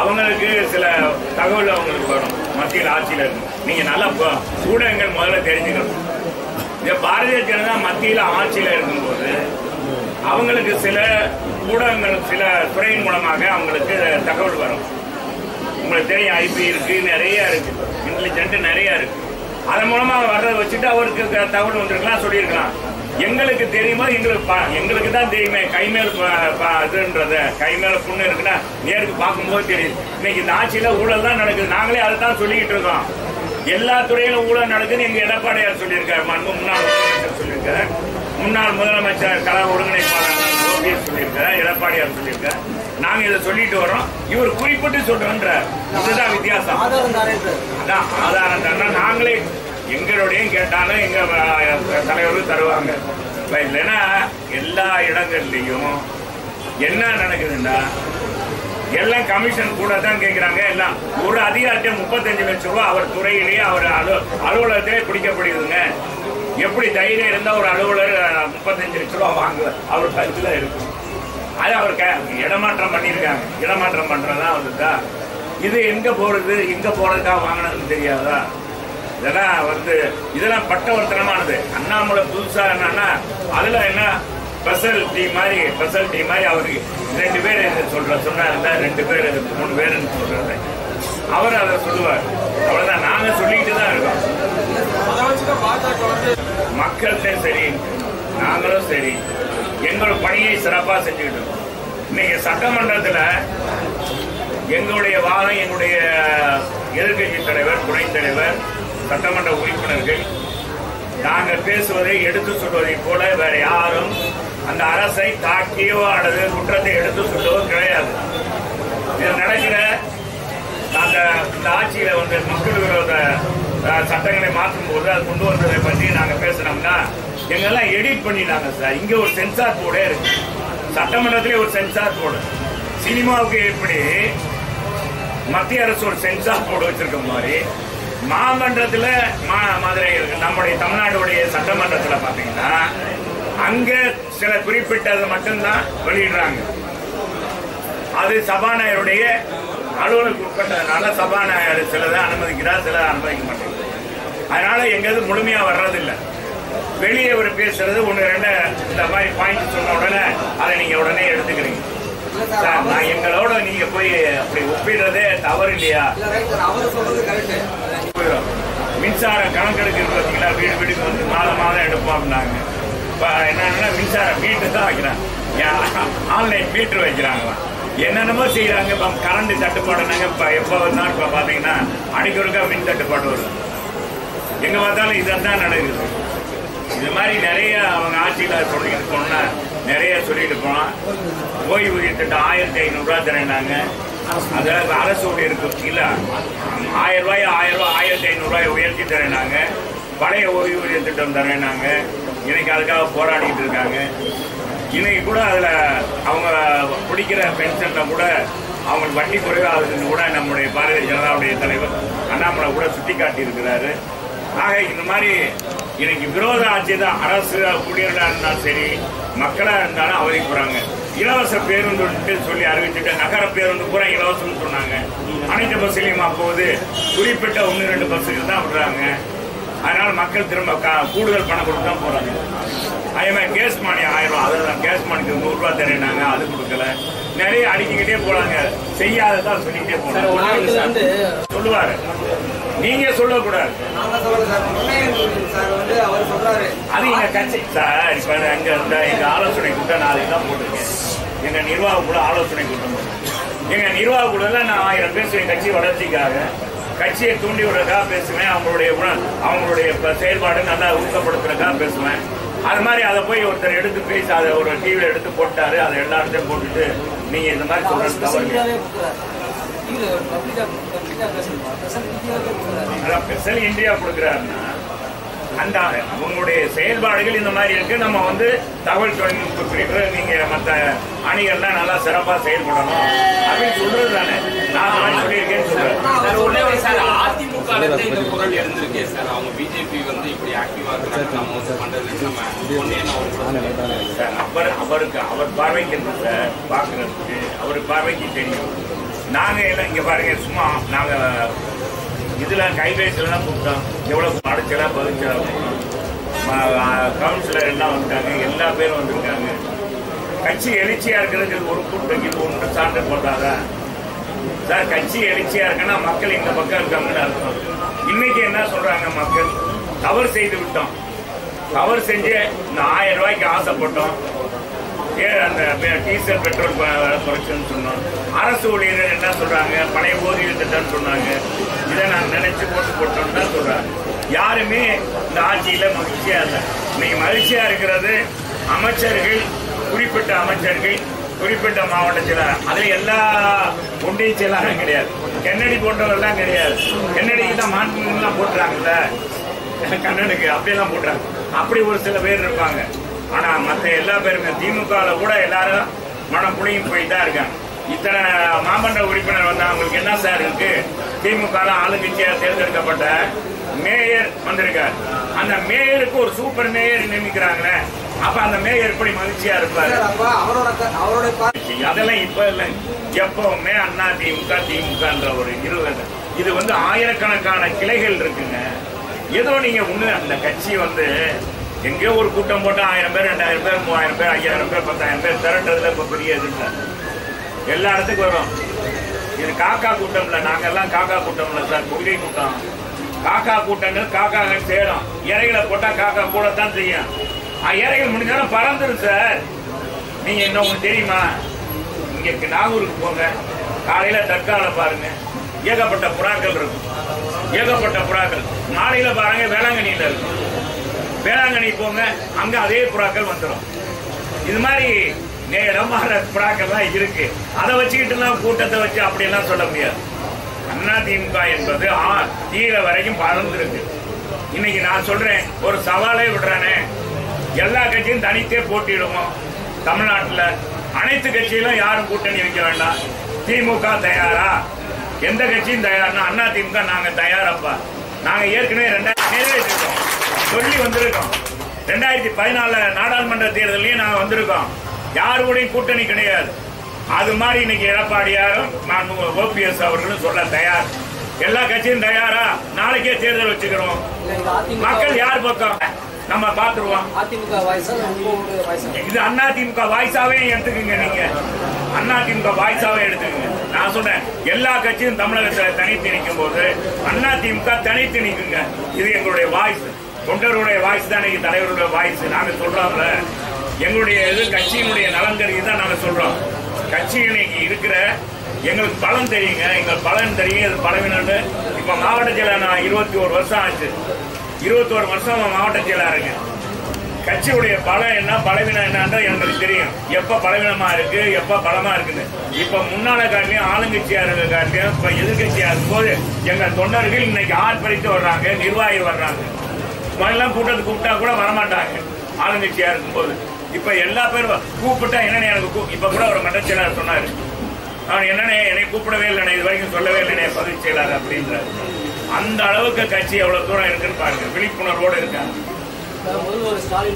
அவங்களுக்கு சில தகவல் அவங்களுக்கு வரும் மத்தியில் ஆட்சியில் இருக்கும் நீங்க நல்லா ப- ஊடகங்கள் முதல்ல தெரிஞ்சுக்கணும் இந்த பாரதிய ஜனதா மத்தியில் ஆட்சியில் இருக்கும்போது அவங்களுக்கு சில ஊடகங்கள் சில துறையின் மூலமாக அவங்களுக்கு தகவல் வரும் உங்களுக்கு தெரியும் ஐபி இருக்கு நிறைய இருக்கு இன்டெலிஜென்ட் நிறைய இருக்கு அதன் மூலமா வர்றதை வச்சுட்டு அவருக்கு க- தகவல் வந்திருக்கலாம் சொல்லியிருக்கலாம் எங்களுக்கு தெரியுமா எங்களுக்கு பா- எங்களுக்கு தான் தெரியுமே கை மேல ப- ப- இதுன்றத கை மேல புண்ணு இருக்குன்னா நேருக்கு பார்க்கும்போது தெரியுது இன்னைக்கு இந்த ஆட்சியில ஊழல் தான் நடக்குது நாங்களே அதை தான் சொல்லிக்கிட்டு இருக்கோம் எல்லா துறையிலும் ஊழல் நடக்குதுன்னு எங்க எடப்பாடியார் சொல்லியிருக்காரு மன்மு முன்னாள் முதலமைச்சர் சொல்லியிருக்காரு முன்னாள் முதலமைச்சர் கலா ஒருங்கிணைப்பாளர் ஓபிஎஸ் சொல்லியிருக்காரு எடப்பாடியார் சொல்லியிருக்காரு நாங்க இதை சொல்லிட்டு வரோம் இவர் குறிப்பிட்டு சொல்றோன்ற இதுதான் வித்தியாசம் ஆதாரம் தாரேன் அதான் ஆதாரம் தானே நாங்களே எங்களுடையும் கேட்டாலும் எங்க அஹ், தலைவர்கள் தருவாங்க இப்ப இல்லைன்னா எல்லா இடங்கள்லயும் என்ன நடக்குதுன்னா எல்லாம் கமிஷன் கூட தான் கேட்கிறாங்க எல்லாம் ஒரு அதிகாரத்தை முப்பத்தஞ்சு லட்சம் ரூபாய் அவர் துறையிலேயே அவர் அலு அலுவலகத்திலே பிடிக்கப்படுதுங்க எப்படி தைரியம் இருந்தா ஒரு அலுவலர் அஹ், முப்பத்தஞ்சு லட்சம் ரூபாய் வாங்குவார் அவர் கருத்துல இருக்கும் அது அவர் க- இடமாற்றம் பண்ணியிருக்காங்க இடமாற்றம் பண்றதா அவருக்கா இது எங்க போறது எங்க போறதுக்கா வாங்கினதுன்னு தெரியாதா இதெல்லாம் வந்து இதெல்லாம் பட்டவர்த்தனமானது அண்ணாமலை புதுசா என்னன்னா அதுல என்ன ஸ்பெஷல் டீ மாதிரி ஸ்பெஷல் டீ மாதிரி அவருக்கு ரெண்டு பேர் சொல்ற சொன்னாருந்தா ரெண்டு பேர் மூணு பேருன்னு சொல்றாரு அவர் அதை சொல்லுவார் அவ்வளவுதான் நாங்க சொல்லிட்டு தான் இருக்கோம் அதை வச்சுதான் பாஜக வந்து மக்கள்கிட்ட சரி நாங்களும் சரி எங்களோட பணியை சிறப்பாக செஞ்சுக்கிட்டு இருக்கோம் இன்னைக்கு சட்டமன்றத்தில் எங்களுடைய வாதம் எங்களுடைய எதிர்க்கட்சி தலைவர் துணைத் தலைவர் சட்டமன்ற உறுப்பினர்கள் நாங்கள் பேசுவதை எடுத்து சொல்வதைப் போல வேற யாரும் அந்த அரசை தாக்கியோ அல்லது குற்றத்தை எடுத்து சொல்லவோ கிடையாது இது நடக்கிற அந்த இந்த ஆட்சியில வந்து மக்கள் விரோத அஹ், சட்டங்களை மாற்றும் போது அது கொண்டு வந்ததை பற்றி நாங்க பேசினோம்னா எங்கெல்லாம் எடிட் பண்ணிட்டாங்க சார் இங்க ஒரு சென்சார் போர்டே இருக்கு சட்டமன்றத்திலே ஒரு சென்சார் போர்டு சினிமாவுக்கு எப்படி மத்திய அரசு ஒரு சென்சார் போர்டு வச்சிருக்க மாதிரி மாமன்றத்துல மா- மதுரை இருக்கு நம்முடைய தமிழ்நாடுடைய சட்டமன்றத்துல பாத்தீங்கன்னா அங்க சில குறிப்பிட்டதை மட்டும்தான் வெளியிடுறாங்க அது சபாநாயகருடைய அலுவலுக்கு உட்பட்டதுனால சபாநாயகர் சிலதை அனுமதிக்கிறார் சில அனுமதிக்க மாட்டேங்கிறார் அதனால எங்கேயாவது முழுமையா வர்றதில்லை வெளியே ஒரு பேசுறது ஒன்று ரெண்டு இந்த மாதிரி பாயிண்ட் சொன்ன உடனே அதை நீங்க உடனே எடுத்துக்கிறீங்க சார் நான் எங்களோட நீங்க போய் அப்படி ஒப்பிடுறதே தவறு இல்லையா இல்ல ரைட் சார் அவர் சொல்றது கரெக்ட் போயிடும். மின்சாரம் கணக்கெடுக்கிறது பார்த்தீங்களா வீடு வீடுக்கு வந்து மாதம் மாதம் எடுப்போம் அப்படின்னாங்க இப்போ என்னன்னா மின்சாரம் மீட்டர் தான் வைக்கிறாங்க ஆன்லைன் மீட்டர் வைக்கிறாங்களாம் என்னென்னமோ செய்யறாங்க இப்போ கரண்ட் தட்டுப்பாடுனாங்க இப்போ எப்போ வந்தாலும் இப்போ பார்த்தீங்கன்னா அடிக்கொருக்கா மின் தட்டுப்பாடு வருது எங்கே பார்த்தாலும் இதான் நடக்குது இது மாதிரி நிறைய அவங்க ஆட்சியில் சொல்லிட்டு போனா நிறைய சொல்லிட்டு போனோம் ஓய்வூதிய திட்டம் ஆயிரத்தி ஐநூறுரூவா தரேனாங்க அதாவது அரசு ஊழியருக்கு இல்ல ஆயிரம் ரூபாய் ஆயிரம் ரூபாய் ஆயிரத்தி ஐநூறுரூவாய் உயர்த்தி தரேனாங்க பழைய ஓய்வூதிய திட்டம் தரேனாங்க இன்னைக்கு அதுக்காக போராடிட்டு இருக்காங்க இன்னைக்கு கூட அதுல அவங்க பிடிக்கிற பென்ஷன்ல கூட அவங்களுக்கு வட்டி குறைவாகுதுன்னு கூட நம்முடைய பாரதிய ஜனதாவுடைய தலைவர் அண்ணாமலை கூட சுட்டி காட்டி இருக்கிறாரு ஆக இந்த மாதிரி இன்னைக்கு விரோத ஆட்சி தான் அரசு ஊழியர்களா இருந்தாலும் சரி மக்களா இருந்தாலும் அவதிப்படுறாங்க இலவச பேருந்து சொல்லி அறிவிச்சுட்டு நகர பேருந்து பூரா இலவசம்னு சொன்னாங்க அனைத்து பஸ்லையும் அப்போது குறிப்பிட்ட ஒன்று ரெண்டு பஸ்ஸுக்கு தான் விடுறாங்க அதனால மக்கள் திரும்ப கா- கூடுதல் பணம் கொடுத்து தான் போறாங்க அதே மாதிரி கேஸ் மானியம் ஆயிரம் ரூபாய் அதுதான் கேஸ் மானியத்துக்கு நூறு ரூபாய் தரேனாங்க அது கொடுக்கல நிறைய அடிக்கிக்கிட்டே போறாங்க செய்யாததான் சொல்லிக்கிட்டே போறாங்க சொல்லுவாரு நீங்க சொல்லக்கூடாது நாங்க சொல்றது சார் முன்னையன் சார் வந்து அவர் சொல்றாரு அது எங்க கட்சி சார் இப்ப அங்க இருந்த எங்க ஆலோசனை கூட்டம் நாளைக்கு தான் போட்டிருக்கேன் எங்க நிர்வாக கூட ஆலோசனை கூட்டம் போட்டிருக்கேன். எங்க நிர்வாக கூடல நான் ஆயிரம் பேசுவேன் கட்சி வளர்ச்சிக்காக கட்சியை தூண்டி விடுறதுக்காக பேசுவேன் அவங்களுடைய குண- அவங்களுடைய ப- செயல்பாடு நல்லா ஊக்கப்படுத்துறதுக்காக பேசுவேன் அது மாதிரி அதை போய் ஒருத்தர் எடுத்து பேசி அதை ஒரு டிவியில் எடுத்து போட்டாரு அதை எல்லா இடத்தையும் போட்டுட்டு நீங்க இந்த மாதிரி சொல்றது தவறு அதான் ஸ்பெஷல் இந்தியா கொடுக்குறாருன்னா அந்த அவங்களுடைய செயல்பாடுகள் இந்த மாதிரி இருக்கு நம்ம வந்து தகவல் தொழில்நுட்ப பிரிவு நீங்க மற்ற அணிகள்லாம் நல்லா சிறப்பா செயல்படணும் அப்படின்னு சொல்றது தானே நான் அந்த மாதிரி சொல்லியிருக்கேன்னு சொல்றேன் சார் ஒண்ணே ஒண்ணு சார் அதிமுக ல இருந்து இந்த குரல் எழுந்திருக்கே சார் அவங்க பிஜேபி வந்து இப்படி ஆக்டிவா இருக்காங்க நம்ம வந்து பண்றது நம்ம ஒண்ணே சார் அவர் அவருக்கு அவர் பார்வைக்கு இருக்கு சார் பார்க்கறதுக்கு அவர் பார்வைக்கு தெரியும் நாங்க எல்லாம் இங்க பாருங்க சும்மா நாங்க இதுல கைபேசியில தான் கூப்பிட்டோம் எவ்வளவு அடைச்சலா பதிச்சலா கவுன்சிலர் எல்லாம் வந்துட்டாங்க எல்லா பேரும் வந்திருக்காங்க கட்சி எழுச்சியா இருக்கிறதுக்கு ஒரு கூட்டம் இது ஒன்று சான்று போட்டாதா சார் கட்சி எழுச்சியா இருக்குன்னா மக்கள் இந்த பக்கம் இருக்காங்கன்னு அர்த்தம் இன்னைக்கு என்ன சொல்றாங்க மக்கள் தவறு செய்து விட்டோம் தவறு செஞ்சு இந்த ஆயிரம் ரூபாய்க்கு ஆசைப்பட்டோம் ஏன் அந்த பெ- டீசல் பெட்ரோல் ப- குறைச்சுன்னு சொன்னோம் அரசு ஊழியர்கள் என்ன சொல்றாங்க பழைய போதிய திட்டம்னு சொன்னாங்க இதை நான் நினைச்சு போட்டு போட்டோம்னு தான் சொல்றாங்க யாருமே இந்த ஆட்சியில மகிழ்ச்சியா இல்லை இன்னைக்கு மகிழ்ச்சியா இருக்கிறது அமைச்சர்கள் குறிப்பிட்ட அமைச்சர்கள் குறிப்பிட்ட மாவட்ட செயலாளர் அதுல எல்லா ஒன்றிய செயலாளரும் கிடையாது கென்னடி போன்றவர்கள்லாம் கிடையாது கென்னடிக்கு தான் மாநிலம் போட்டுறாங்கல்ல கண்ணனுக்கு அப்படியெல்லாம் போட்டுறாங்க அப்படி ஒரு சில பேர் இருப்பாங்க ஆனா மத்த எல்லா பேருமே திமுகல கூட எல்லாரும் மனம் புளியும் போய் தான் இருக்காங்க இத்தனை மாமன்ற உறுப்பினர் வந்து அவங்களுக்கு என்ன சார் இருக்கு திமுக ல ஆளுங்கட்சியா தேர்ந்தெடுக்கப்பட்ட மேயர் வந்திருக்கார் அந்த மேயருக்கு ஒரு சூப்பர் மேயர் நியமிக்கிறாங்களே அப்ப அந்த மேயர் எப்படி மகிழ்ச்சியா இருப்பாரு சார் அப்ப அவரோட க- அவரோட பா- அதெல்லாம் இப்ப இல்லை எப்பவுமே அண்ணா திமுக திமுகன்ற ஒரு இருபது இது வந்து ஆயிரக்கணக்கான கிளைகள் இருக்குங்க ஏதோ நீங்க ஒண்ணு அந்த கட்சி வந்து எங்கேயோ ஒரு கூட்டம் போட்டு ஆயிரம் பேர் ரெண்டாயிரம் பேர் மூவாயிரம் பேர் ஐயாயிரம் பேர் பத்தாயிரம் பேர் திரட்டுறதுல இப்ப பெரிய இது இல்லை எல்லா இடத்துக்கும் வரும் இது காக்கா கூட்டம்ல நாங்கெல்லாம் காக்கா கூட்டம்ல சார் கொள்கை கூட்டம் காக்கா கூட்டங்கள் காக்காகள் சேரும் இறைகளை போட்டா காக்கா கூடத்தான் செய்யும் அஹ் இறைகள் முடிஞ்சாலும் பறந்துடும் சார் நீங்க என்ன உங்களுக்கு தெரியுமா இங்க நாகூருக்கு போங்க காலையில தற்கால பாருங்க ஏகப்பட்ட புறாக்கள் இருக்கும் ஏகப்பட்ட புறாக்கள் மாலையில பாருங்க வேளாங்கண்ணியில இருக்கும் வேளாங்கண்ணி போங்க அங்க அதே புறாக்கள் வந்துடும் இது மாதிரி இடமாற புறாக்கள்லாம் இருக்கு அதை வச்சுக்கிட்டுலாம் கூட்டத்தை வச்சு அப்படியெல்லாம் சொல்ல முடியாது அண்ணா திமுக என்பது ஆ- கீழே வரைக்கும் பறந்துருக்கு இன்னைக்கு நான் சொல்றேன் ஒரு சவாலே விடுறானே எல்லா கட்சியும் தனித்தே போட்டியிடுவோம் தமிழ்நாட்டுல அனைத்து கட்சியிலும் யாரும் கூட்டணி வைக்க வேண்டாம் திமுக தயாரா எந்த கட்சியும் தயார்னா அண்ணா திமுக நாங்க தயாரப்பா நாங்க ஏற்கனவே ரெண்டாயிரம் நிறைவேற்றிருக்கோம் சொல்லி வந்திருக்கோம் ரெண்டாயிரத்தி பதினாலு நாடாளுமன்ற தேர்தலையும் நாங்க வந்திருக்கோம் யாரு கூடயும் கூட்டணி கிடையாது அது மாதிரி இன்னைக்கு எடப்பாடியாரும் நான் ஓபிஎஸ் அவர்களும் சொல்ல தயார் எல்லா கட்சியும் தயாரா நாளைக்கே தேர்தல் வச்சுக்கிறோம் இல்ல, இது அதிமுக மக்கள் யார் பக்கம் நம்ம பாத்துருவோம் அதிமுக வாய்ஸா உங்களுடைய வாய்ஸா இது அண்ணா திமுக வாய்ஸாவே எடுத்துக்கங்க நீங்க அண்ணா திமுக வாய்ஸாவே எடுத்துக்கங்க நான் சொல்றேன் எல்லா கட்சியும் தமிழகத்துல தனித்து நிற்கும் போது அண்ணா திமுக தனித்து நிற்குங்க இது எங்களுடைய வாய்ஸ் தொண்டருடைய வாய்ஸ் தான் இன்னைக்கு தலைவருடைய வாய்ஸ் நாங்க சொல்றோம்ல எங்களுடைய இது கட்சியினுடைய நலன் கருதி தான் நாங்க சொல்றோம் கட்சி இன்னைக்கு இருக்கிற எங்களுக்கு பலன் தெரியுங்க எங்களுக்கு பலன் தெரியும் இது பலவீனம்னு இப்ப மாவட்ட செயலாளர் நான் இருபத்தி ஒரு வருஷம் ஆச்சு இருபத்தோரு வருஷம் மாவட்ட செயலாளருங்க கட்சியுடைய பலம் என்ன பலவீனம் என்னன்ற எங்களுக்கு தெரியும் எப்ப பலவீனமா இருக்கு எப்ப பலமா இருக்குன்னு இப்ப முன்னால காட்டிலையும் ஆளுங்கட்சியா இருக்க காட்டிலையும் இப்ப எதிர்கட்சியா இருக்கும்போது எங்க தொண்டர்கள் இன்னைக்கு ஆர்ப்பரித்து வர்றாங்க நிர்வாகி வர்றாங்க முதல்லாம் கூட்டத்துக்கு கூப்பிட்டா கூட வரமாட்டாங்க ஆளுங்கட்சியா இருக்கும்போது இப்ப எல்லா பேரும் கூப்பிட்டா என்னன்னு எனக்கு கூ- இப்ப கூட ஒரு மன்ற செயலாளர் சொன்னாரு அவன் என்னண்ணே என்னை கூப்பிடவே இல்லைண்ணே இது வரைக்கும் சொல்லவே இல்லைண்ணே பதவி செயலாளர் அப்படின்றாரு அந்த அளவுக்கு கட்சி எவ்வளவு தூரம் இருக்குன்னு பாருங்க விழிப்புணர்வோடு இருக்காங்க முதல்வர் ஸ்டாலின்